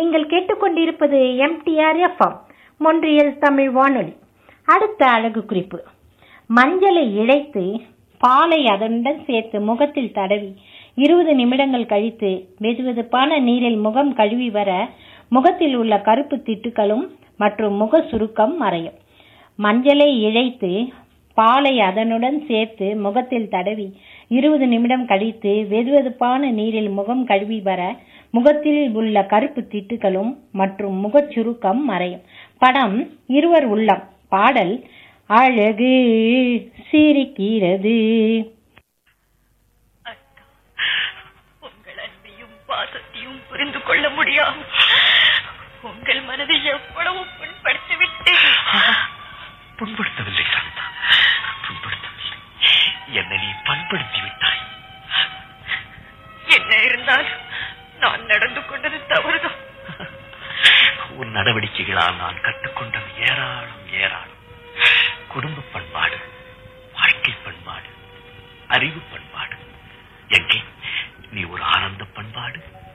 நீங்கள் கேட்டுக்கொண்டிருப்பது MTR FM Montreal Tamil வானொலி அடுத்த அழகு குறிப்பு மஞ்சளை இழைத்து பாலை அதனுடன் சேர்த்து முகத்தில் தடவி இருபது நிமிடங்கள் கழித்து வெதுவெதுப்பான நீரில் முகம் கழுவி வர முகத்தில் உள்ள கருப்பு திட்டுகளும் மற்றும் முக சுருக்கம் மறையும் மஞ்சளை இழைத்து பாலை அதனுடன் சேர்த்து முகத்தில் தடவி இருபது நிமிடம் கழித்து வெதுவெதுப்பான நீரில் முகம் கழுவி வர முகத்தில் உள்ள கருப்பு திட்டுகளும் மற்றும் முகச் சுருக்கம் மறையும் படம் இருவர் உள்ளம் பாடல் அழகு சிரிக்கிறது உங்கள் அன்பையும் பாசத்தையும் புரிந்து கொள்ள முடியாமல் உங்கள் மனதை எவ்வளவு புண்படுத்தி விட்டேன் புண்படுத்தவில்லை சாந்தா புண்படுத்தவில்லை என்னை நீ பண்படுத்தி விட்டாய் என்ன இருந்தாலும் நான் நடந்து கொண்டது தவறுதான் உன் நடவடிக்கைகளால் நான் கற்றுக்கொண்டது ஏராளம் ஏராளம் குடும்ப பண்பாடு வாழ்க்கை பண்பாடு அறிவு பண்பாடு எங்கே நீ ஒரு ஆனந்த பண்பாடு